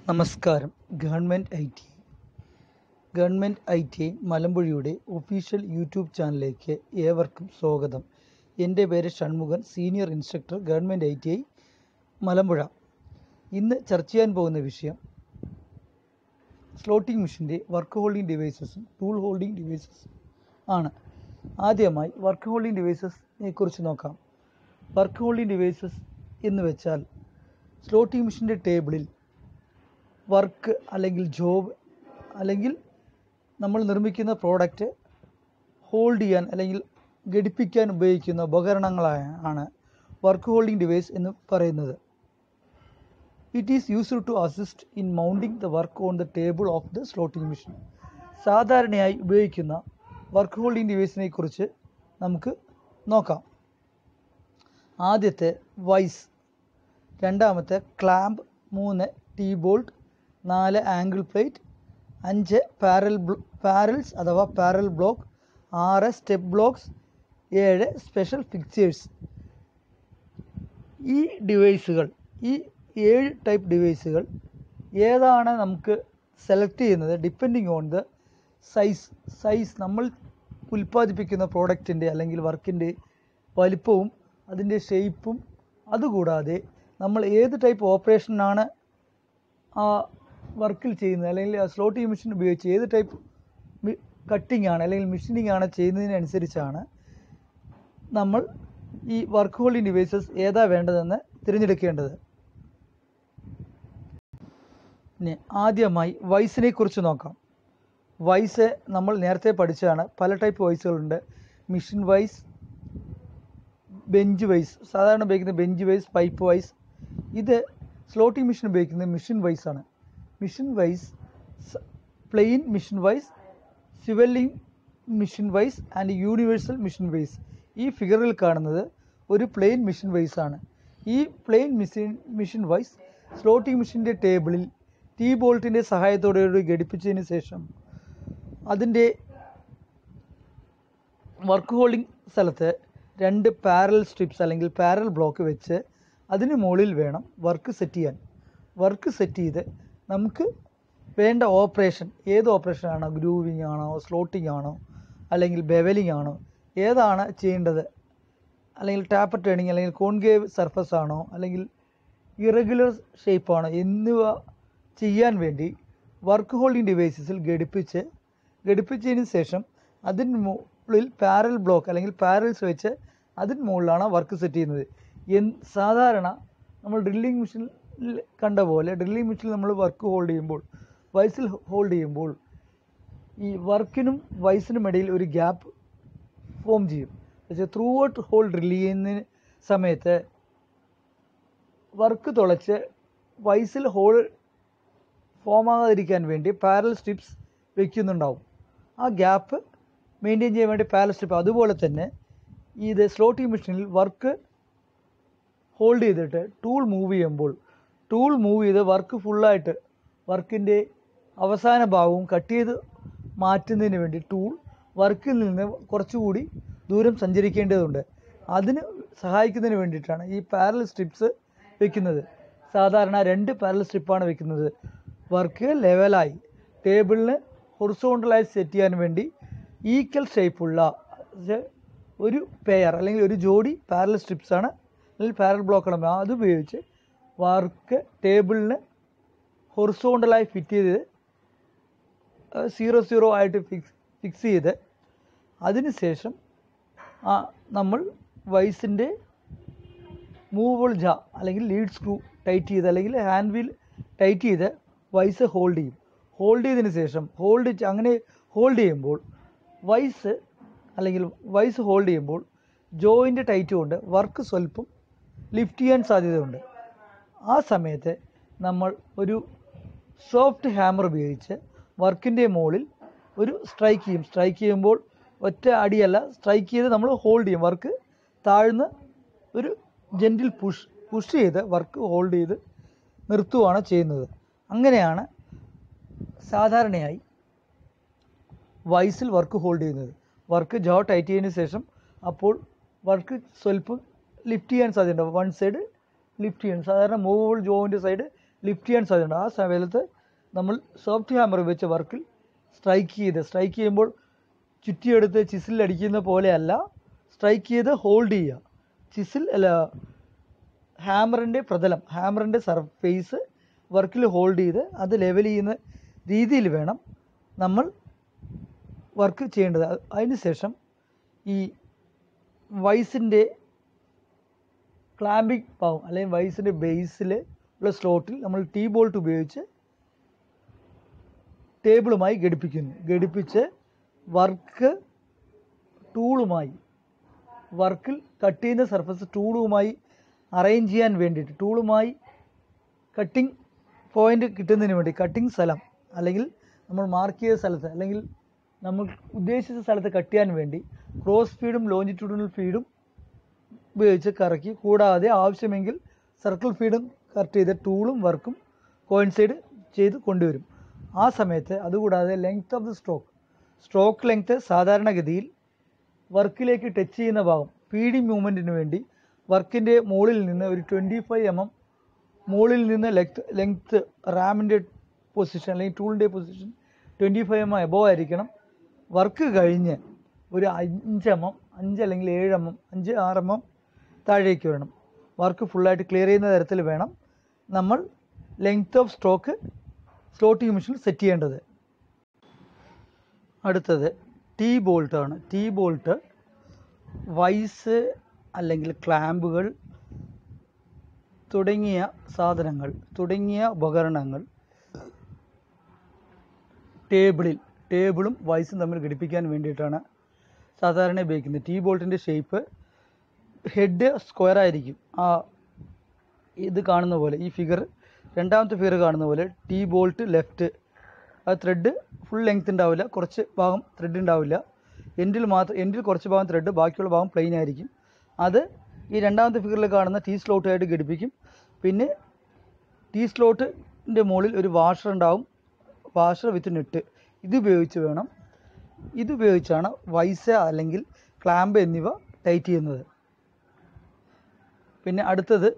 നമസ്കാരം government I T government I T I മലമ്പുഴയുടെ official YouTube ചാനലിലേക്ക് ഏവർക്കും സ്വാഗതം എൻ്റെ പേര് Shanmukhan senior instructor government I T I Malampuzha ഇന്ന് ചർച്ച ചെയ്യാൻ പോകുന്ന വിഷയം സ്ലോട്ടിംഗ് മെഷീൻ്റെ വർക്ക് ഹോൾഡിംഗ് ഡിവൈസസും ടൂൾ ഹോൾഡിംഗ് ഡിവൈസസും ആണ് ആദ്യമായി വർക്ക് ഹോൾഡിംഗ് ഡിവൈസസിനെ കുറിച്ച് നോക്കാം വർക്ക് ഹോൾഡിംഗ് ഡിവൈസസ് എന്ന് വെച്ചാൽ സ്ലോട്ടിംഗ് മെഷീൻ്റെ ടേബിളിൽ വർക്ക് അല്ലെങ്കിൽ ജോബ് അല്ലെങ്കിൽ നമ്മൾ നിർമ്മിക്കുന്ന പ്രോഡക്റ്റ് ഹോൾഡ് ചെയ്യാൻ അല്ലെങ്കിൽ ഘടിപ്പിക്കാൻ ഉപയോഗിക്കുന്ന ഉപകരണങ്ങളായ ആണ് വർക്ക് ഹോൾഡിംഗ് ഡിവൈസ് എന്ന് പറയുന്നത് it is used to assist in mounting the work on the table of the slotting machine സാധാരണയായി ഉപയോഗിക്കുന്ന വർക്ക് ഹോൾഡിംഗ് ഡിവൈസിനെ കുറിച്ച് നമുക്ക് നോക്കാം ആദ്യത്തെ വൈസ് രണ്ടാമത്തെ ക്ലാമ്പ് മൂന്ന് ടീ ബോൾട്ട് നാല് ആംഗിൾ പ്ലേറ്റ് അഞ്ച് പാരൽ പാരൽസ് അഥവാ പാരൽ ബ്ലോക്ക് ആറ് സ്റ്റെപ്പ് ബ്ലോക്സ് ഏഴ് സ്പെഷ്യൽ ഫിക്സേഴ്സ് ഈ ഡിവൈസുകൾ ഈ ഏഴ് ടൈപ്പ് ഡിവൈസുകൾ ഏതാണ് നമുക്ക് സെലക്ട് ചെയ്യുന്നത് depending on the size size നമ്മൾ ഉൽപ്പാദിപ്പിക്കുന്ന പ്രോഡക്റ്റിൻ്റെ അല്ലെങ്കിൽ വർക്കിൻ്റെ വലിപ്പവും അതിൻ്റെ ഷേപ്പും അതുകൂടാതെ നമ്മൾ ഏത് ടൈപ്പ് ഓപ്പറേഷനാണ് ആ വർക്കിൽ ചെയ്യുന്നത് അല്ലെങ്കിൽ ആ സ്ലോട്ടിംഗ് മെഷീൻ ഉപയോഗിച്ച് ഏത് ടൈപ്പ് കട്ടിംഗ് ആണ് അല്ലെങ്കിൽ മെഷീനിങ് ആണ് ചെയ്യുന്നതിനനുസരിച്ചാണ് നമ്മൾ ഈ വർക്ക് ഹോൾഡിംഗ് ഡിവൈസസ് ഏതാ വേണ്ടതെന്ന് തിരഞ്ഞെടുക്കേണ്ടത് ഇനി ആദ്യമായി വൈസിനെ കുറിച്ച് നോക്കാം വൈസ് നമ്മൾ നേരത്തെ പഠിച്ചതാണ് പല ടൈപ്പ് വൈസുകളുണ്ട് മിഷൻ വൈസ് ബെഞ്ച് വൈസ് സാധാരണ ഉപയോഗിക്കുന്ന ബെഞ്ച് വൈസ് പൈപ്പ് വൈസ് ഇത് സ്ലോട്ടിംഗ് മെഷീൻ ഉപയോഗിക്കുന്നത് മിഷൻ വൈസ് ആണ് machine vice plain machine vice swivelling machine vice and universal machine vice ഈ ഫിഗറിൽ കാണുന്നത് ഒരു പ്ലെയിൻ മിഷൻ വൈസ് ആണ് ഈ plain machine machine vice slotting മെഷീൻ്റെ ടേബിളിൽ ടീ ബോൾട്ടിൻ്റെ സഹായത്തോടെ ഘടിപ്പിച്ചതിന് ശേഷം അതിൻ്റെ വർക്ക് ഹോൾഡിംഗ് സ്ഥലത്ത് രണ്ട് പാരൽ സ്ട്രിപ്സ് അല്ലെങ്കിൽ പാരൽ ബ്ലോക്ക് വെച്ച് അതിന് മുകളിൽ വേണം വർക്ക് സെറ്റ് ചെയ്യാൻ വർക്ക് സെറ്റ് ചെയ്ത് നമുക്ക് വേണ്ട ഓപ്പറേഷൻ ഏത് ഓപ്പറേഷൻ ആണോ ഗ്രൂവിങ് ആണോ സ്ലോട്ടിംഗ് ആണോ അല്ലെങ്കിൽ ബെവലിംഗ് ആണോ ഏതാണ് ചെയ്യേണ്ടത് അല്ലെങ്കിൽ ടാപ്പർ ടേണിങ് അല്ലെങ്കിൽ കോൺഗേവ് സർഫസ് ആണോ അല്ലെങ്കിൽ ഇറഗുലർ ഷേപ്പ് ആണോ എന്നിവ ചെയ്യാൻ വേണ്ടി വർക്ക് ഹോൾഡിംഗ് ഡിവൈസസിൽ ഘടിപ്പിച്ച് ഘടിപ്പിച്ചതിന് ശേഷം അതിന് മുകളിൽ പാരൽ ബ്ലോക്ക് അല്ലെങ്കിൽ പാരൽസ് വെച്ച് അതിന് മുകളിലാണ് വർക്ക് സെറ്റ് ചെയ്യുന്നത് എൻ സാധാരണ നമ്മൾ ഡ്രില്ലിംഗ് മെഷീനിൽ കണ്ട പോലെ ഡ്രില്ലിംഗ് മെഷീനിൽ നമ്മൾ വർക്ക് ഹോൾഡ് ചെയ്യുമ്പോൾ വൈസിൽ ഹോൾഡ് ചെയ്യുമ്പോൾ ഈ വർക്കിനും വൈസിനും ഇടയിൽ ഒരു ഗ്യാപ്പ് ഫോം ചെയ്യും പക്ഷേ ത്രൂ ഔട്ട് ഹോൾ ഡ്രിൽ ചെയ്യുന്ന സമയത്ത് വർക്ക് തുളച്ച് വൈസിൽ ഹോൾ ഫോം ആകാതിരിക്കാൻ വേണ്ടി പാരൽ സ്ട്രിപ്സ് വെക്കുന്നുണ്ടാവും ആ ഗ്യാപ്പ് മെയിൻറ്റെയിൻ ചെയ്യാൻ വേണ്ടി പാരൽ സ്ട്രിപ്പ് അതുപോലെ തന്നെ ഇത് സ്ലോട്ടിംഗ് മെഷീനിൽ വർക്ക് ഹോൾഡ് ചെയ്തിട്ട് ടൂൾ മൂവ് ചെയ്യുമ്പോൾ ടൂൾ മൂവ് ചെയ്ത് വർക്ക് ഫുള്ളായിട്ട് വർക്കിൻ്റെ അവസാന ഭാഗവും കട്ട് ചെയ്ത് മാറ്റുന്നതിന് വേണ്ടി ടൂൾ വർക്കിൽ നിന്ന് കുറച്ചുകൂടി ദൂരം സഞ്ചരിക്കേണ്ടതുണ്ട് അതിന് സഹായിക്കുന്നതിന് വേണ്ടിയിട്ടാണ് ഈ പാരൽ സ്ട്രിപ്സ് വെക്കുന്നത് സാധാരണ രണ്ട് പാരൽ സ്ട്രിപ്പാണ് വെക്കുന്നത് വർക്ക് ലെവലായി ടേബിളിന് ഹൊറിസോണ്ടലായി സെറ്റ് ചെയ്യാൻ വേണ്ടി ഈക്വൽ ഷേപ്പുള്ള ഒരു പെയർ അല്ലെങ്കിൽ ഒരു ജോഡി പാരൽ സ്ട്രിപ്സ് ആണ് അല്ലെങ്കിൽ പാരൽ ബ്ലോക്കാണ് അത് ഉപയോഗിച്ച് വർക്ക് ടേബിളിന് ഹൊറിസോണ്ടലായി ഫിറ്റ് ചെയ്ത് സീറോ സീറോ ആയിട്ട് ഫിക്സ് ഫിക്സ് ചെയ്ത് അതിനുശേഷം ആ നമ്മൾ വൈസിൻ്റെ മൂവബിൾ ജാ അല്ലെങ്കിൽ ലീഡ് സ്ക്രൂ ടൈറ്റ് ചെയ്ത് അല്ലെങ്കിൽ ഹാൻഡ് വീൽ ടൈറ്റ് ചെയ്ത് വൈസ് ഹോൾഡ് ചെയ്യും ഹോൾഡ് ചെയ്തതിന് ശേഷം ഹോൾഡ് അങ്ങനെ ഹോൾഡ് ചെയ്യുമ്പോൾ വൈസ് അല്ലെങ്കിൽ വൈസ് ഹോൾഡ് ചെയ്യുമ്പോൾ ജോയിൻ്റ് ടൈറ്റ് കൊണ്ട് വർക്ക് സ്വല്പം ലിഫ്റ്റ് ചെയ്യാൻ സാധ്യതയുണ്ട് ആ സമയത്ത് നമ്മൾ ഒരു സോഫ്റ്റ് ഹാമർ ഉപയോഗിച്ച് വർക്കിൻ്റെ മുകളിൽ ഒരു സ്ട്രൈക്ക് ചെയ്യും സ്ട്രൈക്ക് ചെയ്യുമ്പോൾ ഒറ്റ അടിയല്ല സ്ട്രൈക്ക് ചെയ്ത് നമ്മൾ ഹോൾഡ് ചെയ്യും വർക്ക് താഴ്ന്ന് ഒരു ജെൻറ്റിൽ പുഷ് പുഷ് ചെയ്ത് വർക്ക് ഹോൾഡ് ചെയ്ത് നിർത്തുകയാണ് ചെയ്യുന്നത് അങ്ങനെയാണ് സാധാരണയായി വൈസിൽ വർക്ക് ഹോൾഡ് ചെയ്യുന്നത് വർക്ക് ജോ ടൈറ്റ് ചെയ്തതിന് ശേഷം അപ്പോൾ വർക്ക് സ്വല്പം ലിഫ്റ്റ് ചെയ്യാൻ സാധ്യതയുണ്ട് വൺ സൈഡ് ലിഫ്റ്റ് ചെയ്യണം സാധാരണ മൂവബിൾ ജോയിൻ്റെ സൈഡ് ലിഫ്റ്റ് ചെയ്യാൻ സാധ്യതയുണ്ട് ആ സമയത്ത് നമ്മൾ സോഫ്റ്റ് ഹാമർ വെച്ച് വർക്കിൽ സ്ട്രൈക്ക് ചെയ്ത് സ്ട്രൈക്ക് ചെയ്യുമ്പോൾ ചുറ്റിയെടുത്ത് ചിസിൽ അടിക്കുന്ന പോലെയല്ല സ്ട്രൈക്ക് ചെയ്ത് ഹോൾഡ് ചെയ്യുക ചിസിൽ അല്ല ഹാമറിൻ്റെ പ്രതലം ഹാമറിൻ്റെ സർഫേസ് വർക്കിൽ ഹോൾഡ് ചെയ്ത് അത് ലെവൽ ചെയ്യുന്ന രീതിയിൽ വേണം നമ്മൾ വർക്ക് ചെയ്യേണ്ടത് അത് അതിന് ശേഷം ഈ വൈസിൻ്റെ ക്ലാമ്പിംഗ് ഭാഗം അല്ലെങ്കിൽ വൈസിൻ്റെ ബേസിൽ ഉള്ള സ്ലോട്ടിൽ നമ്മൾ ടീ ബോൾട്ട് ഉപയോഗിച്ച് ടേബിളുമായി ഘടിപ്പിക്കുന്നു ഘടിപ്പിച്ച് വർക്ക് ടൂളുമായി വർക്കിൽ കട്ട് ചെയ്യുന്ന സർഫസ് ടൂളുമായി അറേഞ്ച് ചെയ്യാൻ വേണ്ടിയിട്ട് ടൂളുമായി കട്ടിംഗ് പോയിന്റ് കിട്ടുന്നതിന് വേണ്ടി കട്ടിംഗ് സ്ഥലം അല്ലെങ്കിൽ നമ്മൾ മാർക്ക് ചെയ്ത സ്ഥലത്ത് അല്ലെങ്കിൽ നമ്മൾ ഉദ്ദേശിച്ച സ്ഥലത്ത് കട്ട് ചെയ്യാൻ വേണ്ടി ക്രോസ് ഫീഡും ലോഞ്ചിറ്റ്യൂഡിനൽ ഫീഡും ഉപയോഗിച്ച് കറക്കി കൂടാതെ ആവശ്യമെങ്കിൽ സർക്കിൾ ഫീഡും കറക്റ്റ് ചെയ്ത ടൂളും വർക്കും കോയിൻസൈഡ് ചെയ്ത് കൊണ്ടുവരും ആ സമയത്ത് അതുകൂടാതെ length of the stroke stroke length സാധാരണഗതിയിൽ വർക്കിലേക്ക് ടച്ച് ചെയ്യുന്ന ഭാഗം ഫീഡിംഗ് മൂവ്മെൻറ്റിന് വേണ്ടി വർക്കിൻ്റെ മുകളിൽ നിന്ന് ഒരു ട്വൻറ്റി ഫൈവ് എം എം മുകളിൽ നിന്ന് ലെങ്ത് ലെങ്ത്ത് റാമിൻ്റെ പൊസിഷൻ അല്ലെങ്കിൽ ടൂളിൻ്റെ position twenty five M M above ആയിരിക്കണം വർക്ക് കഴിഞ്ഞ് ഒരു അഞ്ച് എം എം അഞ്ച് അല്ലെങ്കിൽ ഏഴ് എം എം അഞ്ച് ആറ് എം എം താഴേക്ക് വേണം വർക്ക് ഫുള്ളായിട്ട് ക്ലിയർ ചെയ്യുന്ന തരത്തിൽ വേണം നമ്മൾ ലെങ്ത് ഓഫ് സ്ട്രോക്ക് സ്ലോട്ടിംഗ് മെഷീനിൽ സെറ്റ് ചെയ്യേണ്ടത് അടുത്തത് ടീ ബോൾട്ടാണ് ടീ ബോൾട്ട് വൈസ് അല്ലെങ്കിൽ ക്ലാമ്പുകൾ തുടങ്ങിയ സാധനങ്ങൾ തുടങ്ങിയ ഉപകരണങ്ങൾ ടേബിളിൽ ടേബിളും വൈസും തമ്മിൽ ഘടിപ്പിക്കാൻ വേണ്ടിയിട്ടാണ് സാധാരണ ഉപയോഗിക്കുന്നത് ടീ ബോൾട്ടിൻ്റെ ഷേപ്പ് ഹെഡ് സ്ക്വയർ ആയിരിക്കും ആ ഇത് കാണുന്ന പോലെ ഈ ഫിഗർ രണ്ടാമത്തെ ഫിഗർ കാണുന്ന പോലെ ടീ ബോൾട്ട് ലെഫ്റ്റ് ആ ത്രെഡ് ഫുൾ ലെങ്ത് ഉണ്ടാവില്ല കുറച്ച് ഭാഗം ത്രെഡ് ഉണ്ടാവില്ല എൻഡിൽ മാത്രം എൻഡിൽ കുറച്ച് ഭാഗം ത്രെഡ് ബാക്കിയുള്ള ഭാഗം പ്ലെയിൻ ആയിരിക്കും അത് ഈ രണ്ടാമത്തെ ഫിഗറിൽ കാണുന്ന ടീ സ്ലോട്ടായിട്ട് ഘടിപ്പിക്കും പിന്നെ ടീ സ്ലോട്ടിൻ്റെ മുകളിൽ ഒരു വാഷർ ഉണ്ടാവും വാഷർ വിത്ത് നെറ്റ് ഇത് ഉപയോഗിച്ച് വേണം ഇത് ഉപയോഗിച്ചാണ് വൈസ അല്ലെങ്കിൽ ക്ലാമ്പ് എന്നിവ ടൈറ്റ് ചെയ്യുന്നത് പിന്നെ അടുത്തത്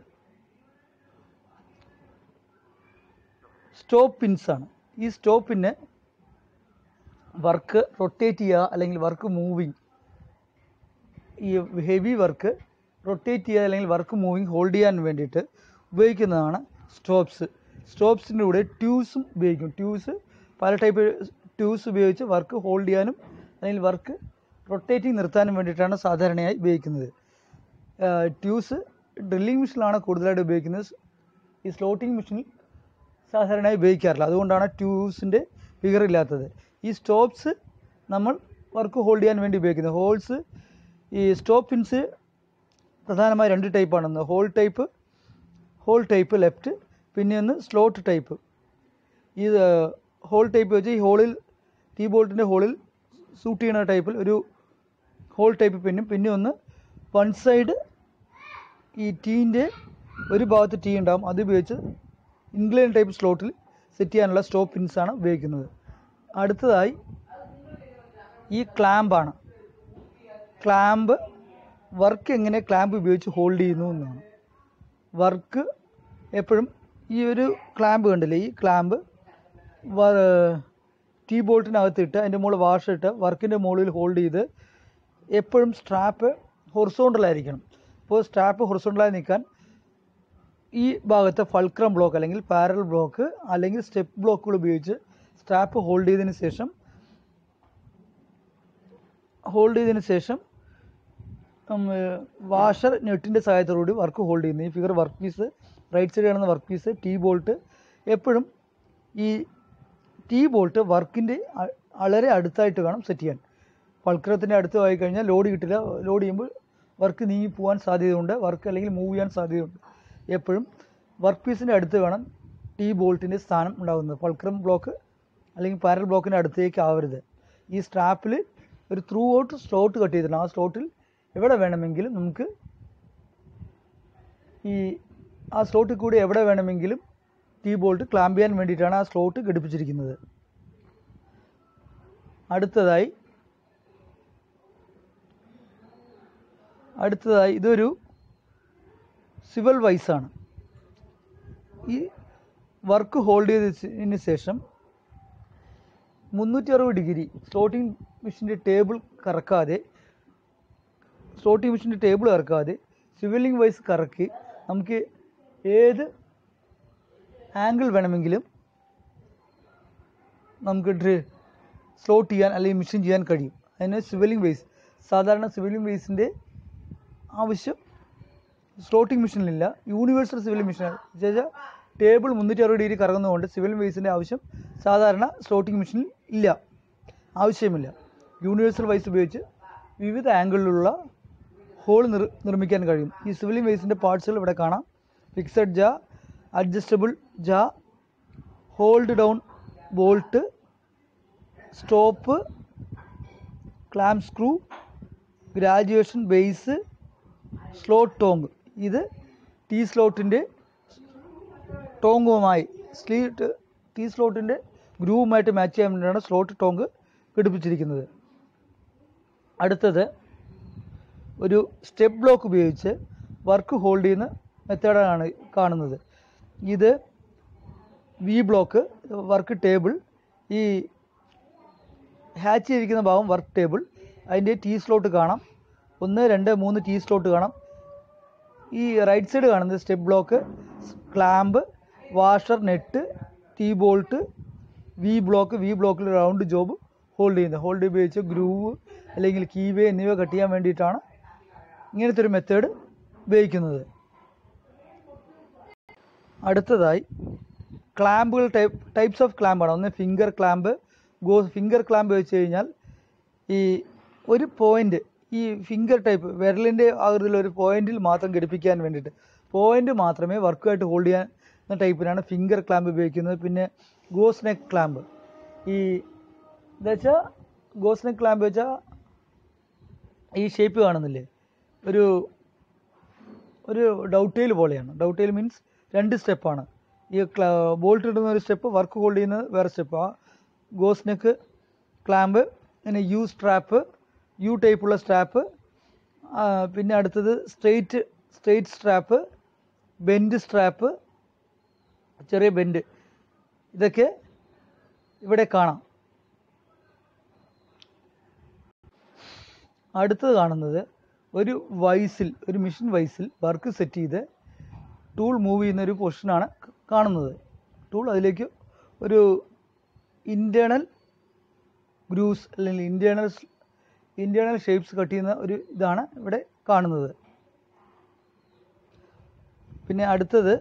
സ്റ്റോപ്പ് പിൻസ് ആണ് ഈ സ്റ്റോപ്പിന് വർക്ക് റൊട്ടേറ്റ് ചെയ്യുക അല്ലെങ്കിൽ വർക്ക് മൂവിങ് ഈ ഹെവി വർക്ക് റൊട്ടേറ്റ് ചെയ്യുക അല്ലെങ്കിൽ വർക്ക് മൂവിങ് ഹോൾഡ് ചെയ്യാൻ വേണ്ടിയിട്ട് ഉപയോഗിക്കുന്നതാണ് സ്റ്റോപ്സ് സ്റ്റോപ്സിൻ്റെ കൂടെ ട്യൂസും ഉപയോഗിക്കും ട്യൂസ് പല ടൈപ്പ് ട്യൂസ് ഉപയോഗിച്ച് വർക്ക് ഹോൾഡ് ചെയ്യാനും അല്ലെങ്കിൽ വർക്ക് റൊട്ടേറ്റിംഗ് നിർത്താനും വേണ്ടിയിട്ടാണ് സാധാരണയായി ഉപയോഗിക്കുന്നത് ട്യൂസ് ഡ്രില്ലിംഗ് മെഷീനിലാണ് കൂടുതലായിട്ട് ഉപയോഗിക്കുന്നത് ഈ സ്ലോട്ടിംഗ് മെഷീനിൽ സാധാരണയായി ഉപയോഗിക്കാറില്ല അതുകൊണ്ടാണ് ട്യൂസിൻ്റെ ഫിഗർ ഇല്ലാത്തത് ഈ സ്റ്റോപ്സ് നമ്മൾ വർക്ക് ഹോൾഡ് ചെയ്യാൻ വേണ്ടി ഉപയോഗിക്കുന്നത് ഹോൾസ് ഈ സ്റ്റോപ്പ് പിൻസ് പ്രധാനമായി രണ്ട് ടൈപ്പാണ് ഒന്ന് hole type hole type left പിന്നെ ഒന്ന് സ്ലോട്ട് ടൈപ്പ് ഈ ഹോൾ ടൈപ്പ് വെച്ച് ഈ ഹോളിൽ ടീ ബോൾട്ടിൻ്റെ ഹോളിൽ സൂട്ട് ചെയ്യുന്ന ടൈപ്പിൽ ഒരു ഹോൾ ടൈപ്പ് പിന്നും പിന്നെ ഒന്ന് വൺ സൈഡ് ഈ ടീൻ്റെ ഒരു ഭാഗത്ത് ടീ ഉണ്ടാവും അത് ഉപയോഗിച്ച് ഇൻക്ലൈൻ ടൈപ്പ് സ്ലോട്ടിൽ സെറ്റ് ചെയ്യാനുള്ള സ്റ്റോപ്പ് പിൻസാണ് ഉപയോഗിക്കുന്നത് അടുത്തതായി ഈ ക്ലാമ്പാണ് ക്ലാമ്പ് വർക്ക് എങ്ങനെ ക്ലാമ്പ് ഉപയോഗിച്ച് ഹോൾഡ് ചെയ്യുന്നു എന്നാണ് വർക്ക് എപ്പോഴും ഈ ഒരു ക്ലാമ്പ് കണ്ടില്ലേ ഈ ക്ലാമ്പ് ടീ ബോൾട്ടിനകത്ത് ഇട്ട് അതിൻ്റെ മുകളിൽ വാഷ് ഇട്ട് വർക്കിൻ്റെ മുകളിൽ ഹോൾഡ് ചെയ്ത് എപ്പോഴും സ്ട്രാപ്പ് ഹൊറിസോണ്ടലായിരിക്കണം അപ്പോൾ സ്ട്രാപ്പ് ഹൊറിസോണ്ടലായി നിൽക്കാൻ ഈ ഭാഗത്ത് ഫൾക്രം ബ്ലോക്ക് അല്ലെങ്കിൽ പാരൽ ബ്ലോക്ക് അല്ലെങ്കിൽ സ്റ്റെപ്പ് ബ്ലോക്കുകൾ ഉപയോഗിച്ച് സ്ട്രാപ്പ് ഹോൾഡ് ചെയ്തതിന് ശേഷം ഹോൾഡ് ചെയ്തതിന് ശേഷം വാഷർ നെറ്റിൻ്റെ സഹായത്തോടുകൂടി വർക്ക് ഹോൾഡ് ചെയ്യുന്നു ഈ figure work piece right side കാണുന്ന വർക്ക് പീസ് ടീ ബോൾട്ട് എപ്പോഴും ഈ ടീ ബോൾട്ട് വർക്കിൻ്റെ വളരെ അടുത്തായിട്ട് വേണം സെറ്റ് ചെയ്യാൻ ഫൾക്രത്തിൻ്റെ അടുത്ത് ആയി കഴിഞ്ഞാൽ ലോഡ് കിട്ടില്ല ലോഡ് ചെയ്യുമ്പോൾ വർക്ക് നീങ്ങി പോകാൻ സാധ്യതയുണ്ട് വർക്ക് അല്ലെങ്കിൽ മൂവ് ചെയ്യാൻ സാധ്യതയുണ്ട് എപ്പോഴും വർക്ക് പീസിൻ്റെ അടുത്ത് വേണം ടീ ബോൾട്ടിൻ്റെ സ്ഥാനം ഉണ്ടാകുന്നത് ഫൾക്രം ബ്ലോക്ക് അല്ലെങ്കിൽ പാരൽ ബ്ലോക്കിൻ്റെ അടുത്തേക്ക് ആവരുത് ഈ സ്ട്രാപ്പിൽ ഒരു ത്രൂ ഔട്ട് സ്ലോട്ട് കട്ട് ചെയ്തിട്ടുണ്ട് ആ സ്ലോട്ടിൽ എവിടെ വേണമെങ്കിലും നമുക്ക് ഈ ആ സ്ലോട്ടിൽ കൂടി എവിടെ വേണമെങ്കിലും ടീ ബോൾട്ട് ക്ലാമ്പ് ചെയ്യാൻ വേണ്ടിയിട്ടാണ് ആ സ്ലോട്ട് ഘടിപ്പിച്ചിരിക്കുന്നത് അടുത്തതായി അടുത്തതായി ഇതൊരു സിവൽ വൈസാണ് ഈ വർക്ക് ഹോൾഡ് ചെയ്തതിന് ശേഷം മുന്നൂറ്റി അറുപത് ഡിഗ്രി സ്ലോട്ടിംഗ് മെഷീൻ്റെ ടേബിൾ കറക്കാതെ സ്ലോട്ടിംഗ് മെഷീൻ്റെ ടേബിൾ കറക്കാതെ സിവിലിംഗ് വൈസ് കറക്കി നമുക്ക് ഏത് ആംഗിൾ വേണമെങ്കിലും നമുക്ക് ഡ്രി സ്ലോട്ട് ചെയ്യാൻ അല്ലെങ്കിൽ മെഷീൻ ചെയ്യാൻ കഴിയും അതിന് സിവിലിംഗ് വേസ് സാധാരണ സിവിലിംഗ് വേസിൻ്റെ ആവശ്യം സ്ലോട്ടിംഗ് മെഷീനിലില്ല യൂണിവേഴ്സൽ സിവിലിംഗ് മെഷീൻ വെച്ചാൽ ടേബിൾ മുന്നൂറ്റി അറുപത് ഡിഗ്രി കറങ്ങുന്നതുകൊണ്ട് സിവിൽ വേസിൻ്റെ ആവശ്യം സാധാരണ സ്ലോട്ടിംഗ് മെഷീനിൽ ഇല്ല ആവശ്യമില്ല യൂണിവേഴ്സൽ വൈസ് ഉപയോഗിച്ച് വിവിധ ആംഗിളിലുള്ള ഹോൾ നിർ നിർമ്മിക്കാൻ കഴിയും ഈ സിവിലിംഗ് വേസിൻ്റെ പാർട്സുകൾ ഇവിടെ കാണാം fixed jaw adjustable jaw hold down bolt stop clamp screw graduation base slot tongue ഇത് ടീ സ്ലോട്ടിൻ്റെ ടോങ്ങുമായി സ്ലീറ്റ് ടീ സ്ലോട്ടിൻ്റെ ഗ്രൂവുമായിട്ട് മാച്ച് ചെയ്യാൻ വേണ്ടിയാണ് സ്ലോട്ട് ടോങ് ഘടിപ്പിച്ചിരിക്കുന്നത് അടുത്തത് ഒരു സ്റ്റെപ്പ് ബ്ലോക്ക് ഉപയോഗിച്ച് വർക്ക് ഹോൾഡ് ചെയ്യുന്ന മെത്തേഡാണ് കാണുന്നത് ഇത് വി ബ്ലോക്ക് വർക്ക് ടേബിൾ ഈ ഹാച്ച് ചെയ്തിരിക്കുന്ന ഭാഗം വർക്ക് ടേബിൾ അതിൻ്റെ ടീ സ്ലോട്ട് കാണാം ഒന്ന് രണ്ട് മൂന്ന് ടീ സ്ലോട്ട് കാണാം ഈ റൈറ്റ് സൈഡ് കാണുന്നത് step block clamp washer nut T bolt V block V ബ്ലോക്കിൽ റൗണ്ട് ജോബ് ഹോൾഡ് ചെയ്യുന്നത് ഹോൾഡ് ഉപയോഗിച്ച് ഗ്രൂവ് അല്ലെങ്കിൽ കീവേ എന്നിവ കട്ട് ചെയ്യാൻ വേണ്ടിയിട്ടാണ് ഇങ്ങനത്തെ ഒരു മെത്തേഡ് ഉപയോഗിക്കുന്നത് അടുത്തതായി ക്ലാമ്പുകൾ ടൈപ്പ് ടൈപ്സ് ഓഫ് ക്ലാമ്പാണ് ഒന്ന് finger clamp go finger clamp വെച്ച് കഴിഞ്ഞാൽ ഈ ഒരു പോയിന്റ് ഈ ഫിംഗർ ടൈപ്പ് വിരലിൻ്റെ ആകൃതിയിൽ ഒരു പോയിന്റിൽ മാത്രം ഘടിപ്പിക്കാൻ വേണ്ടിയിട്ട് പോയിന്റ് മാത്രമേ വർക്കുമായിട്ട് ഹോൾഡ് ചെയ്യാൻ എന്ന ടൈപ്പിനാണ് ഫിംഗർ ക്ലാമ്പ് ഉപയോഗിക്കുന്നത് പിന്നെ ഗോസ് നെക്ക് ക്ലാമ്പ് ഈ എന്താ വെച്ചാൽ ഗോസ് നെക്ക് ക്ലാമ്പ് വെച്ചാൽ ഈ ഷേപ്പ് കാണുന്നില്ലേ ഒരു ഒരു ഡൗട്ടെയിൽ പോലെയാണ് ഡൗട്ടെയിൽ മീൻസ് രണ്ട് സ്റ്റെപ്പാണ് ഈ ക്ലാ ബോൾട്ട് ഇടുന്ന ഒരു സ്റ്റെപ്പ് വർക്ക് ഹോൾഡ് ചെയ്യുന്നത് വേറെ സ്റ്റെപ്പ് ആ ഗോസ് നെക്ക് ക്ലാമ്പ് പിന്നെ യു സ്ട്രാപ്പ് യു ടൈപ്പുള്ള സ്ട്രാപ്പ് പിന്നെ അടുത്തത് straight straight strap bend strap ചെറിയ ബെൻഡ് ഇതൊക്കെ ഇവിടെ കാണാം അടുത്തത് കാണുന്നത് ഒരു വൈസിൽ ഒരു മെഷീൻ വൈസിൽ വർക്ക് സെറ്റ് ചെയ്ത് ടൂൾ മൂവ് ചെയ്യുന്ന ഒരു പൊസിഷനാണ് കാണുന്നത് ടൂൾ അതിലേക്ക് ഒരു ഇൻറ്റേർണൽ ഗ്രൂസ് അല്ലെങ്കിൽ ഇൻറ്റേർണൽ ഇൻറ്റേർണൽ ഷേപ്സ് കട്ട് ചെയ്യുന്ന ഒരു ഇതാണ് ഇവിടെ കാണുന്നത് പിന്നെ അടുത്തത്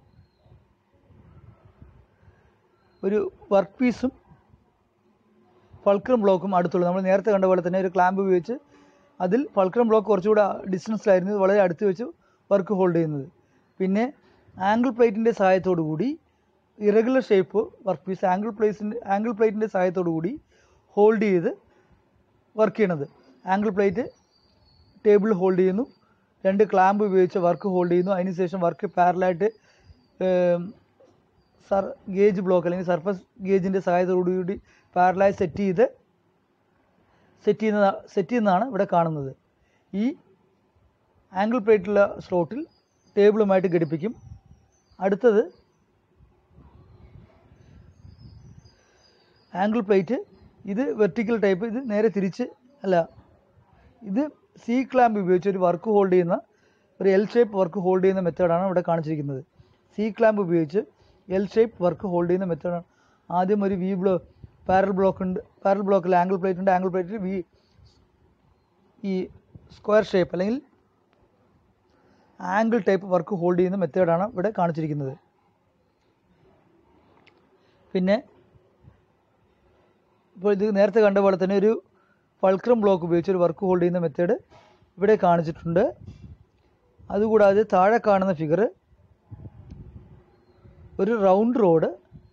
ഒരു വർക്ക് പീസും ഫൾക്രം ബ്ലോക്കും അടുത്തുള്ളത് നമ്മൾ നേരത്തെ കണ്ട പോലെ തന്നെ ഒരു ക്ലാമ്പ് ഉപയോഗിച്ച് അതിൽ ഫൾക്രം ബ്ലോക്ക് കുറച്ചുകൂടെ ഡിസ്റ്റൻസിലായിരുന്നു ഇത് വളരെ അടുത്ത് വെച്ച് വർക്ക് ഹോൾഡ് ചെയ്യുന്നത് പിന്നെ ആംഗിൾ പ്ലേറ്റിൻ്റെ സഹായത്തോടു കൂടി irregular shape work piece angle പ്ലേസിൻ്റെ ആംഗിൾ പ്ലേറ്റിൻ്റെ സഹായത്തോടു കൂടി ഹോൾഡ് ചെയ്ത് വർക്ക് ചെയ്യണത് ആംഗിൾ പ്ലേറ്റ് ടേബിൾ ഹോൾഡ് ചെയ്യുന്നു രണ്ട് ക്ലാമ്പ് ഉപയോഗിച്ച് വർക്ക് ഹോൾഡ് ചെയ്യുന്നു അതിനുശേഷം വർക്ക് പാരലായിട്ട് സർ ഗേജ് ബ്ലോക്ക് അല്ലെങ്കിൽ സർഫസ് ഗേജിൻ്റെ സഹായത്തോടു കൂടി പാരലായി സെറ്റ് ചെയ്ത് സെറ്റ് ചെയ്യുന്ന സെറ്റ് ചെയ്യുന്നതാണ് ഇവിടെ കാണുന്നത് ഈ ആംഗിൾ പ്ലേറ്റുള്ള സ്ലോട്ടിൽ ടേബിളുമായിട്ട് ഘടിപ്പിക്കും അടുത്തത് ആംഗിൾ പ്ലേറ്റ് ഇത് വെർട്ടിക്കൽ ടൈപ്പ് ഇത് നേരെ തിരിച്ച് അല്ല ഇത് സി ക്ലാമ്പ് ഉപയോഗിച്ച് ഒരു വർക്ക് ഹോൾഡ് ചെയ്യുന്ന ഒരു എൽ ഷേപ്പ് വർക്ക് ഹോൾഡ് ചെയ്യുന്ന മെത്തേഡാണ് ഇവിടെ കാണിച്ചിരിക്കുന്നത് സി ക്ലാമ്പ് ഉപയോഗിച്ച് എൽ ഷേപ്പ് വർക്ക് ഹോൾഡ് ചെയ്യുന്ന മെത്തേഡാണ് ആദ്യം ഒരു വി ബ്ലോ പാരൽ ബ്ലോക്ക് ഉണ്ട് പാരൽ ബ്ലോക്കിൽ ആംഗിൾ പ്ലേറ്റ് ഉണ്ട് ആംഗിൾ പ്ലേറ്റിൽ വി ഈ സ്ക്വയർ ഷേപ്പ് അല്ലെങ്കിൽ ആംഗിൾ ടൈപ്പ് വർക്ക് ഹോൾഡ് ചെയ്യുന്ന മെത്തേഡാണ് ഇവിടെ കാണിച്ചിരിക്കുന്നത് പിന്നെ ഇപ്പോൾ ഇത് നേരത്തെ കണ്ട പോലെ തന്നെ ഒരു ഫൾക്രം ബ്ലോക്ക് ഉപയോഗിച്ച് ഒരു വർക്ക് ഹോൾഡ് ചെയ്യുന്ന മെത്തേഡ് ഇവിടെ കാണിച്ചിട്ടുണ്ട് അതുകൂടാതെ താഴെ കാണുന്ന ഫിഗർ ഒരു റൗണ്ട് റോഡ്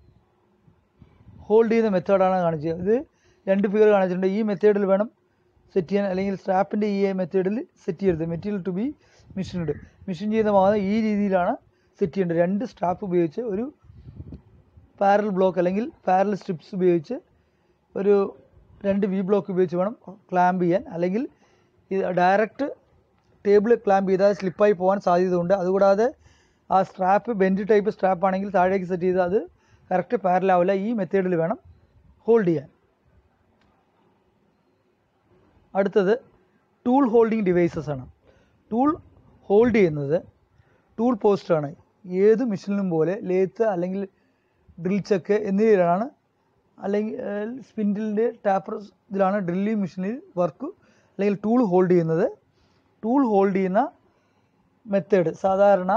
ഹോൾഡ് ചെയ്യുന്ന മെത്തേഡാണ് കാണിച്ചത് ഇത് രണ്ട് ഫിഗർ കാണിച്ചിട്ടുണ്ട് ഈ മെത്തേഡിൽ വേണം സെറ്റ് ചെയ്യാൻ അല്ലെങ്കിൽ സ്ട്രാപ്പിൻ്റെ ഈ മെത്തേഡിൽ സെറ്റ് ചെയ്യരുത് material to be machined machine ചെയ്യുന്ന ഭാഗം ഈ രീതിയിലാണ് സെറ്റ് ചെയ്യേണ്ടത് രണ്ട് സ്ട്രാപ്പ് ഉപയോഗിച്ച് ഒരു പാരൽ ബ്ലോക്ക് അല്ലെങ്കിൽ പാരൽ സ്ട്രിപ്സ് ഉപയോഗിച്ച് ഒരു രണ്ട് വി ബ്ലോക്ക് ഉപയോഗിച്ച് വേണം ക്ലാമ്പ് ചെയ്യാൻ അല്ലെങ്കിൽ ഇത് ഡയറക്റ്റ് ടേബിൾ ക്ലാമ്പ് ചെയ്താൽ സ്ലിപ്പായി പോകാൻ സാധ്യതയുണ്ട് അതുകൂടാതെ ആ സ്ട്രാപ്പ് ബെൻഡ് ടൈപ്പ് സ്ട്രാപ്പ് ആണെങ്കിൽ താഴേക്ക് സെറ്റ് ചെയ്ത് അത് കറക്റ്റ് പാരലാവില്ല ഈ മെത്തേഡിൽ വേണം ഹോൾഡ് ചെയ്യാൻ അടുത്തത് ടൂൾ ഹോൾഡിംഗ് ഡിവൈസസ് ആണ് ടൂൾ ഹോൾഡ് ചെയ്യുന്നത് ടൂൾ പോസ്റ്റാണ് ഏത് മെഷീനിലും പോലെ ലേത്ത് അല്ലെങ്കിൽ ഡ്രിൽ ചെക്ക് എന്നിവയിലാണ് അല്ലെങ്കിൽ സ്പിൻഡിലിൻ്റെ ടാപ്പർ ഇതിലാണ് ഡ്രില്ലിംഗ് മെഷീനിൽ വർക്ക് അല്ലെങ്കിൽ ടൂൾ ഹോൾഡ് ചെയ്യുന്നത് ടൂൾ ഹോൾഡ് ചെയ്യുന്ന മെത്തേഡ് സാധാരണ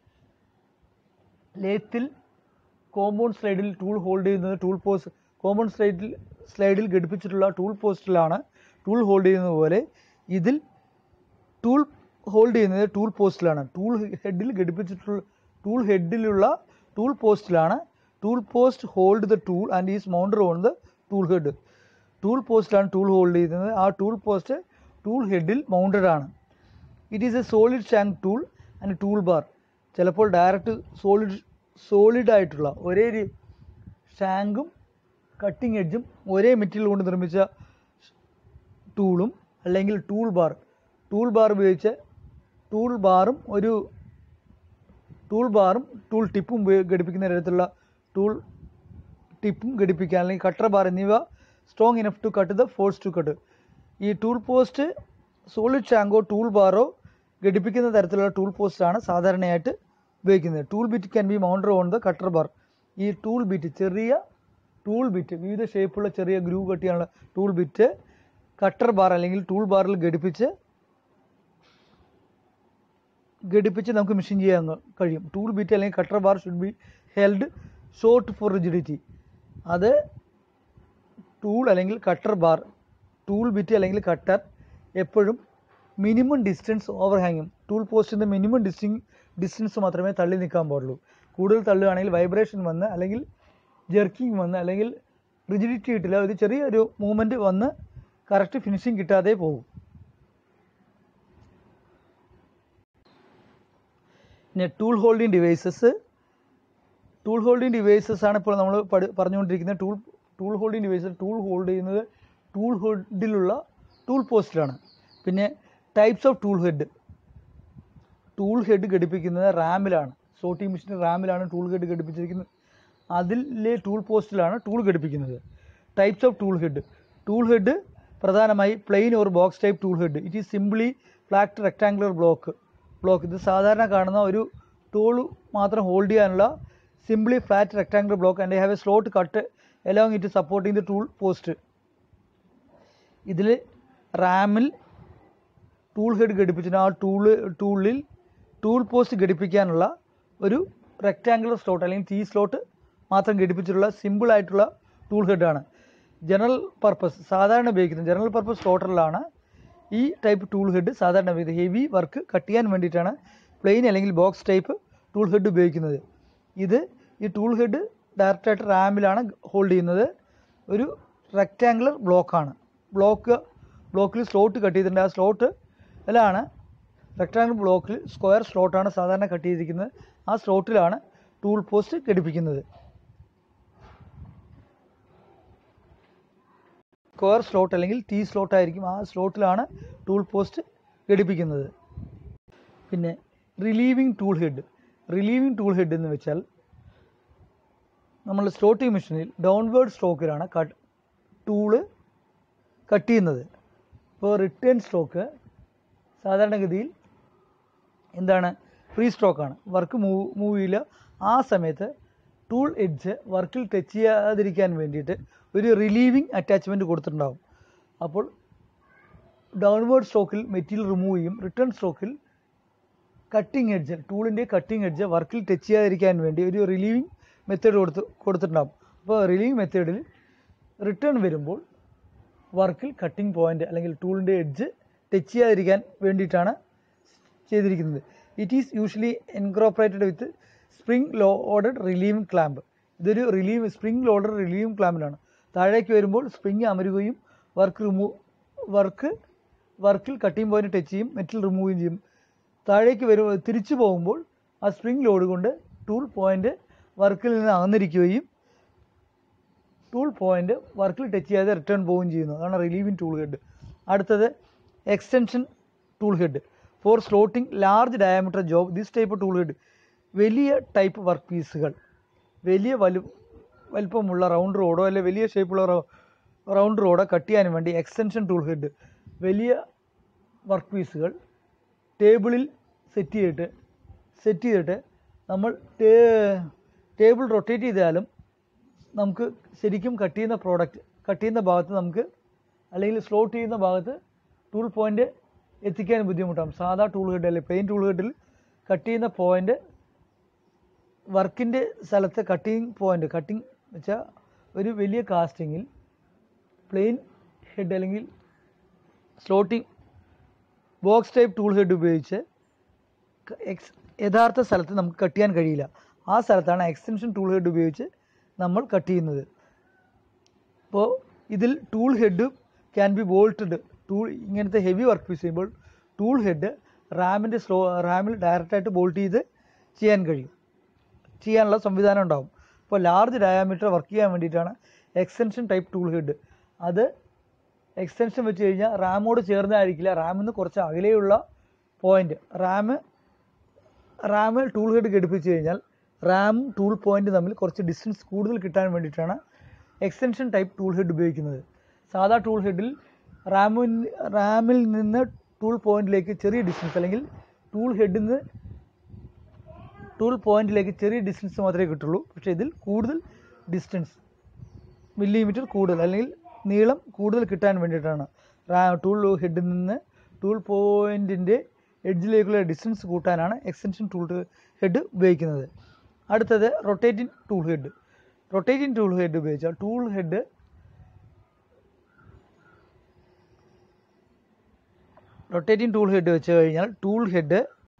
ലേത്തിൽ കോമ്പൗണ്ട് സ്ലൈഡിൽ ടൂൾ ഹോൾഡ് ചെയ്യുന്നത് ടൂൾ പോസ്റ്റ് കോമ്പൗണ്ട് സ്ലൈഡിൽ സ്ലൈഡിൽ ഘടിപ്പിച്ചിട്ടുള്ള ടൂൾ പോസ്റ്റിലാണ് ടൂൾ ഹോൾഡ് ചെയ്യുന്നത് പോലെ ഇതിൽ ടൂൾ ഹോൾഡ് ചെയ്യുന്നത് ടൂൾ പോസ്റ്റിലാണ് ടൂൾ ഹെഡിൽ ഘടിപ്പിച്ചിട്ടുള്ള ടൂൾ ഹെഡിലുള്ള ടൂൾ പോസ്റ്റിലാണ് tool post hold the tool and is mounted on the tool head tool പോസ്റ്റിലാണ് ടൂൾ ഹോൾഡ് ചെയ്യുന്നത് ആ ടൂൾ പോസ്റ്റ് ടൂൾ ഹെഡിൽ മൗണ്ടഡ് ആണ് it is a solid shank tool and tool bar ചിലപ്പോൾ ഡയറക്റ്റ് സോളിഡ് സോളിഡ് ആയിട്ടുള്ള ഒരേ ഒരു ഷാങ്കും cutting എഡ്ജും ഒരേ മെറ്റീരിയൽ കൊണ്ട് നിർമ്മിച്ച ടൂളും അല്ലെങ്കിൽ ടൂൾ ബാർ ടൂൾ ബാർ ഉപയോഗിച്ച് ടൂൾ ബാറും ഒരു ടൂൾ ബാറും ടൂൾ ടിപ്പും ഉപയോഗി ഘടിപ്പിക്കുന്ന തരത്തിലുള്ള ടൂൾ ടിപ്പും ഘടിപ്പിക്കാൻ അല്ലെങ്കിൽ കട്ടർ ബാർ എന്നിവ strong enough to cut the force to cut ഈ ടൂൾ പോസ്റ്റ് സോളിഡ് ഷാങ്കോ ടൂൾ ബാറോ ഘടിപ്പിക്കുന്ന തരത്തിലുള്ള ടൂൾ പോസ്റ്റാണ് സാധാരണയായിട്ട് ഉപയോഗിക്കുന്നത് tool bit can be mounted on the cutter bar ഈ ടൂൾ ബിറ്റ് ചെറിയ ടൂൾ ബിറ്റ് വിവിധ ഷേപ്പുള്ള ചെറിയ ഗ്രൂ കട്ടിയുള്ള ടൂൾ ബിറ്റ് കട്ടർ ബാർ അല്ലെങ്കിൽ ടൂൾ ബാറിൽ ഘടിപ്പിച്ച് ഘടിപ്പിച്ച് നമുക്ക് മെഷീൻ ചെയ്യാൻ കഴിയും ടൂൾ ബിറ്റ് അല്ലെങ്കിൽ cutter bar should be held short four rigidity അത് ടൂൾ അല്ലെങ്കിൽ കട്ടർ ബാർ ടൂൾ ബിറ്റ് അല്ലെങ്കിൽ കട്ടർ എപ്പോഴും മിനിമം ഡിസ്റ്റൻസ് ഓവർ ഹാങ്ങും ടൂൾ പോസ്റ്റിൻ്റെ മിനിമം ഡിസ്റ്റിങ് ഡിസ്റ്റൻസ് മാത്രമേ തള്ളി നിൽക്കാൻ പാടുള്ളൂ കൂടുതൽ തള്ളുകയാണെങ്കിൽ വൈബ്രേഷൻ വന്ന് അല്ലെങ്കിൽ ജെർക്കിങ് വന്ന് അല്ലെങ്കിൽ റിജിഡിറ്റി കിട്ടില്ല ഒരു ചെറിയൊരു മൂവ്മെൻറ്റ് വന്ന് കറക്റ്റ് ഫിനിഷിങ് കിട്ടാതെ പോകും പിന്നെ tool holding devices tool holding devices ആണ് ഇപ്പോൾ നമ്മൾ പഠി പറഞ്ഞുകൊണ്ടിരിക്കുന്നത് tool tool holding devices tool hold ചെയ്യുന്നത് ടൂൾ ഹെഡിലുള്ള ടൂൾ പോസ്റ്റിലാണ് പിന്നെ types of tool head tool head ഘടിപ്പിക്കുന്നത് റാമിലാണ് സോട്ടി മെഷീൻ റാമിലാണ് ടൂൾ ഹെഡ് ഘടിപ്പിച്ചിരിക്കുന്നത് അതിലെ ടൂൾ പോസ്റ്റിലാണ് ടൂൾ ഘടിപ്പിക്കുന്നത് types of tool head tool head പ്രധാനമായി plain or box type tool head it is simply flat rectangular block block ഇത് സാധാരണ കാണുന്ന ഒരു ടൂൾ മാത്രം ഹോൾഡ് ചെയ്യാനുള്ള simply flat rectangular block and have a slot cut along it supporting the tool post ഇതിൽ റാമിൽ tool head ഘടിപ്പിച്ചിട്ട് ആ tool ടൂളിൽ ടൂൾ പോസ്റ്റ് ഘടിപ്പിക്കാനുള്ള ഒരു റെക്റ്റാങ്കുലർ സ്ലോട്ട് അല്ലെങ്കിൽ ടി സ്ലോട്ട് മാത്രം ഘടിപ്പിച്ചിട്ടുള്ള സിമ്പിൾ ആയിട്ടുള്ള ടൂൾ ഹെഡാണ് ജനറൽ പർപ്പസ് സാധാരണ ഉപയോഗിക്കുന്നത് ജനറൽ പർപ്പസ് സ്ലോട്ടറിലാണ് ഈ ടൈപ്പ് ടൂൾ ഹെഡ് സാധാരണ ഉപയോഗിക്കുന്നത് ഹെവി വർക്ക് കട്ട് ചെയ്യാൻ വേണ്ടിയിട്ടാണ് പ്ലെയിൻ അല്ലെങ്കിൽ ബോക്സ് ടൈപ്പ് ടൂൾ ഹെഡ് ഉപയോഗിക്കുന്നത് ഇത് ഈ ടൂൾ ഹെഡ് ഡയറക്റ്റായിട്ട് റാമിലാണ് ഹോൾഡ് ചെയ്യുന്നത് ഒരു റെക്റ്റാങ്കുലർ ബ്ലോക്കാണ് ബ്ലോക്ക് ബ്ലോക്കിൽ സ്ലോട്ട് കട്ട് ചെയ്തിട്ടുണ്ട് ആ സ്ലോട്ട് അതിലാണ് റെക്ടാങ്കിൾ ബ്ലോക്കിൽ സ്ക്വയർ സ്ലോട്ടാണ് സാധാരണ കട്ട് ചെയ്തിരിക്കുന്നത് ആ സ്ലോട്ടിലാണ് ടൂൾ പോസ്റ്റ് ഘടിപ്പിക്കുന്നത് സ്ക്വയർ സ്ലോട്ട് അല്ലെങ്കിൽ ടി സ്ലോട്ട് ആയിരിക്കും ആ സ്ലോട്ടിലാണ് ടൂൾ പോസ്റ്റ് ഘടിപ്പിക്കുന്നത് പിന്നെ relieving tool head relieving tool head എന്ന് വെച്ചാൽ നമ്മൾ സ്ലോട്ടിംഗ് മെഷീനിൽ ഡൗൺവേർഡ് സ്ട്രോക്കിലാണ് കട്ട് ടൂള് കട്ട് ചെയ്യുന്നത് ഇപ്പോൾ റിട്ടേൺ സ്ട്രോക്ക് സാധാരണഗതിയിൽ എന്താണ് ഫ്രീ സ്ട്രോക്കാണ് വർക്ക് മൂവ് മൂവ് ചെയ്യില്ല ആ സമയത്ത് ടൂൾ എഡ്ജ് വർക്കിൽ ടച്ച് ചെയ്യാതിരിക്കാൻ വേണ്ടിയിട്ട് ഒരു റിലീവിങ് അറ്റാച്ച്മെൻറ്റ് കൊടുത്തിട്ടുണ്ടാവും അപ്പോൾ ഡൗൺവേർഡ് സ്ട്രോക്കിൽ മെറ്റീരിയൽ റിമൂവ് ചെയ്യും റിട്ടേൺ സ്ട്രോക്കിൽ കട്ടിംഗ് എഡ്ജ് ടൂളിൻ്റെ കട്ടിംഗ് എഡ്ജ് വർക്കിൽ ടച്ച് ചെയ്യാതിരിക്കാൻ വേണ്ടി ഒരു റിലീവിങ് മെത്തേഡ് കൊടുത്ത് കൊടുത്തിട്ടുണ്ടാവും അപ്പോൾ റിലീവിങ് മെത്തേഡിൽ റിട്ടേൺ വരുമ്പോൾ വർക്കിൽ കട്ടിംഗ് പോയിന്റ് അല്ലെങ്കിൽ ടൂളിൻ്റെ എഡ്ജ് ടച്ച് ചെയ്യാതിരിക്കാൻ വേണ്ടിയിട്ടാണ് ചെയ്തിരിക്കുന്നത് it is usually incorporated with spring loaded relieving clamp ഇതൊരു റിലീവ് സ്പ്രിംഗ് ലോഡഡ് റിലീവിംഗ് ക്ലാമ്പിലാണ് താഴേക്ക് വരുമ്പോൾ സ്പ്രിംഗ് അമരുകയും വർക്ക് റിമൂവ് വർക്ക് വർക്കിൽ കട്ടിംഗ് പോയിന്റ് ടച്ച് ചെയ്യും മെറ്റൽ റിമൂവ് ചെയ്യും താഴേക്ക് വരും തിരിച്ചു പോകുമ്പോൾ ആ സ്പ്രിംഗ് ലോഡ് കൊണ്ട് ടൂൾ പോയിന്റ് വർക്കിൽ നിന്ന് അകന്നിരിക്കുകയും ടൂൾ പോയിന്റ് വർക്കിൽ ടച്ച് ചെയ്യാതെ റിട്ടേൺ പോവുകയും ചെയ്യുന്നു അതാണ് റിലീവിംഗ് ടൂൾ ഹെഡ് അടുത്തത് extension tool head for slotting large diameter job this type tool head വലിയ ടൈപ്പ് വർക്ക് പീസുകൾ വലിയ വലു വലിപ്പമുള്ള റൗണ്ട് റോഡോ അല്ലെങ്കിൽ വലിയ ഷേപ്പുള്ള റൗണ്ട് റോഡോ കട്ട് ചെയ്യാൻ വേണ്ടി എക്സ്റ്റൻഷൻ ടൂൾ ഹെഡ് വലിയ വർക്ക് പീസുകൾ ടേബിളിൽ സെറ്റ് ചെയ്തിട്ട് സെറ്റ് ചെയ്തിട്ട് നമ്മൾ ടേബിൾ റൊട്ടേറ്റ് ചെയ്താലും നമുക്ക് ശരിക്കും കട്ട് ചെയ്യുന്ന പ്രോഡക്റ്റ് കട്ട് ചെയ്യുന്ന ഭാഗത്ത് നമുക്ക് അല്ലെങ്കിൽ സ്ലോട്ട് ചെയ്യുന്ന ഭാഗത്ത് ടൂൾ പോയിൻ്റ് എത്തിക്കാൻ ബുദ്ധിമുട്ടാകും സാധാ ടൂൾ ഹെഡ് അല്ലെങ്കിൽ പ്ലെയിൻ ടൂൾ ഹെഡിൽ കട്ട് ചെയ്യുന്ന പോയിൻ്റ് വർക്കിൻ്റെ സ്ഥലത്ത് കട്ടിങ് പോയിൻ്റ് കട്ടിങ് വെച്ചാൽ ഒരു വലിയ കാസ്റ്റിങ്ങിൽ പ്ലെയിൻ ഹെഡ് അല്ലെങ്കിൽ slotting box type tool head ഉപയോഗിച്ച് ക- എക്സ് യഥാർത്ഥ സ്ഥലത്ത് നമുക്ക് കട്ട് ചെയ്യാൻ കഴിയില്ല ആ സ്ഥലത്താണ് എക്സ്റ്റൻഷൻ ടൂൾ ഹെഡ് ഉപയോഗിച്ച് നമ്മൾ കട്ട് ചെയ്യുന്നത് അപ്പോൾ ഇതിൽ tool head can be bolted tool ഇങ്ങനത്തെ ഹെവി വർക്ക് പീസ് ചെയ്യുമ്പോൾ ടൂൾ ഹെഡ് റാമിൻ്റെ സ്ലോ റാമിൽ ഡയറക്റ്റായിട്ട് ബോൾട്ട് ചെയ്ത് ചെയ്യാൻ കഴിയും ചെയ്യാനുള്ള സംവിധാനം ഉണ്ടാവും അപ്പോൾ ലാർജ് ഡയാമീറ്റർ വർക്ക് ചെയ്യാൻ വേണ്ടിയിട്ടാണ് എക്സ്റ്റൻഷൻ ടൈപ്പ് ടൂൾ ഹെഡ് അത് എക്സ്റ്റൻഷൻ വെച്ച് കഴിഞ്ഞാൽ റാമോട് ചേർന്നതായിരിക്കില്ല റാമിൽ നിന്ന് കുറച്ച് അകലെയുള്ള പോയിന്റ് റാം റാമിൽ ടൂൾ ഹെഡ് ഘടിപ്പിച്ച് കഴിഞ്ഞാൽ റാമും ടൂൾ പോയിന്റ് തമ്മിൽ കുറച്ച് ഡിസ്റ്റൻസ് കൂടുതൽ കിട്ടാൻ വേണ്ടിയിട്ടാണ് എക്സ്റ്റൻഷൻ ടൈപ്പ് ടൂൾ ഹെഡ് ഉപയോഗിക്കുന്നത് സാധാ ടൂൾ ഹെഡിൽ റാമിൽ റാമിൽ നിന്ന് ടൂൾ പോയിന്റിലേക്ക് ചെറിയ ഡിസ്റ്റൻസ് അല്ലെങ്കിൽ ടൂൾ ഹെഡിൽ നിന്ന് ടൂൾ പോയിന്റിലേക്ക് ചെറിയ ഡിസ്റ്റൻസ് മാത്രമേ കിട്ടുള്ളൂ പക്ഷേ ഇതിൽ കൂടുതൽ ഡിസ്റ്റൻസ് മില്ലിമീറ്റർ കൂടുതൽ അല്ലെങ്കിൽ നീളം കൂടുതൽ കിട്ടാൻ വേണ്ടിയിട്ടാണ് റാ ടൂൾ ഹെഡിൽ നിന്ന് ടൂൾ പോയിന്റിൻ്റെ എഡ്ജിലേക്കുള്ള ഡിസ്റ്റൻസ് കൂട്ടാനാണ് എക്സ്റ്റൻഷൻ ടൂൾ ഹെഡ് ഉപയോഗിക്കുന്നത് അടുത്തത് rotating tool head rotating tool head ഉപയോഗിച്ചാൽ tool head rotating tool head വെച്ച് കഴിഞ്ഞാൽ ടൂൾ ഹെഡ്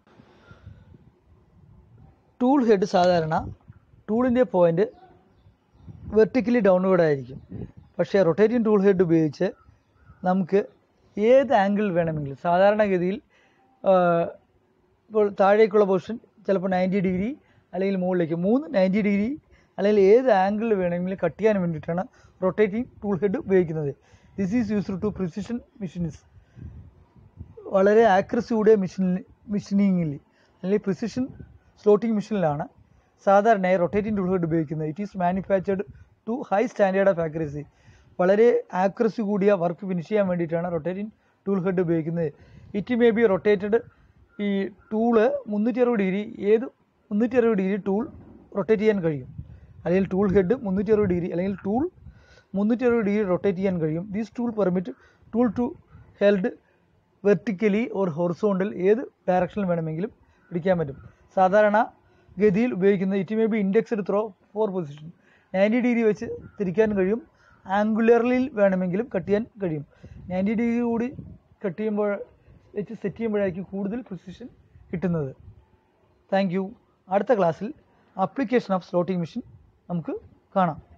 ടൂൾ ഹെഡ് സാധാരണ ടൂളിൻ്റെ പോയിന്റ് വെർട്ടിക്കലി ഡൗൺവേർഡ് ആയിരിക്കും പക്ഷേ റൊട്ടേറ്റിംഗ് ടൂൾ ഹെഡ് ഉപയോഗിച്ച് നമുക്ക് ഏത് ആംഗിൾ വേണമെങ്കിലും സാധാരണഗതിയിൽ ആ, ഇപ്പോൾ താഴേക്കുള്ള പൊസിഷൻ ചിലപ്പോൾ നയൻറ്റി ഡിഗ്രി അല്ലെങ്കിൽ മുകളിലേക്ക് മൂന്ന് നയൻറ്റി ഡിഗ്രി അല്ലെങ്കിൽ ഏത് ആംഗിളിൽ വേണമെങ്കിലും കട്ട് ചെയ്യാൻ വേണ്ടിയിട്ടാണ് റൊട്ടേറ്റിംഗ് ടൂൾ ഹെഡ് ഉപയോഗിക്കുന്നത് this is used to precision machines വളരെ ആക്രസി കൂടിയ മെഷീൻ മെഷീനിങ്ങിൽ അല്ലെങ്കിൽ പ്രിസിഷൻ സ്ലോട്ടിംഗ് മെഷീനിലാണ് സാധാരണയായി റൊട്ടേറ്റിംഗ് ടൂൾ ഹെഡ് ഉപയോഗിക്കുന്നത് it is manufactured to high standard of accuracy വളരെ ആക്യുറസി കൂടിയ വർക്ക് ഫിനിഷ് ചെയ്യാൻ വേണ്ടിയിട്ടാണ് റൊട്ടേറ്റിംഗ് ടൂൾ ഹെഡ് ഉപയോഗിക്കുന്നത് ഇറ്റ് മേ ബി റൊട്ടേറ്റഡ് ഈ ടൂള് മുന്നൂറ്റി അറുപത് ഡിഗ്രി ഏത് മുന്നൂറ്റി അറുപത് ഡിഗ്രി ടൂൾ റൊട്ടേറ്റ് ചെയ്യാൻ കഴിയും അല്ലെങ്കിൽ ടൂൾ ഹെഡ് മുന്നൂറ്റി അറുപത് ഡിഗ്രി അല്ലെങ്കിൽ ടൂൾ മുന്നൂറ്റി അറുപത് ഡിഗ്രി റൊട്ടേറ്റ് ചെയ്യാൻ കഴിയും these tool permit tool to held vertically or horizontal ഏത് ഡയറക്ഷനിൽ വേണമെങ്കിലും പിടിക്കാൻ പറ്റും സാധാരണ ഗതിയിൽ ഉപയോഗിക്കുന്നത് it may be indexed through four position ninety degree വെച്ച് തിരിക്കാൻ കഴിയും ആംഗുലറിൽ വേണമെങ്കിലും കട്ട് ചെയ്യാൻ കഴിയും നയൻറ്റി ഡിഗ്രി കൂടി കട്ട് ചെയ്യുമ്പോൾ വെച്ച് സെറ്റ് ചെയ്യുമ്പോഴായിരിക്കും കൂടുതൽ പൊസിഷൻ കിട്ടുന്നത് താങ്ക് യു അടുത്ത ക്ലാസ്സിൽ അപ്ലിക്കേഷൻ ഓഫ് സ്ലോട്ടിംഗ് മെഷീൻ നമുക്ക് കാണാം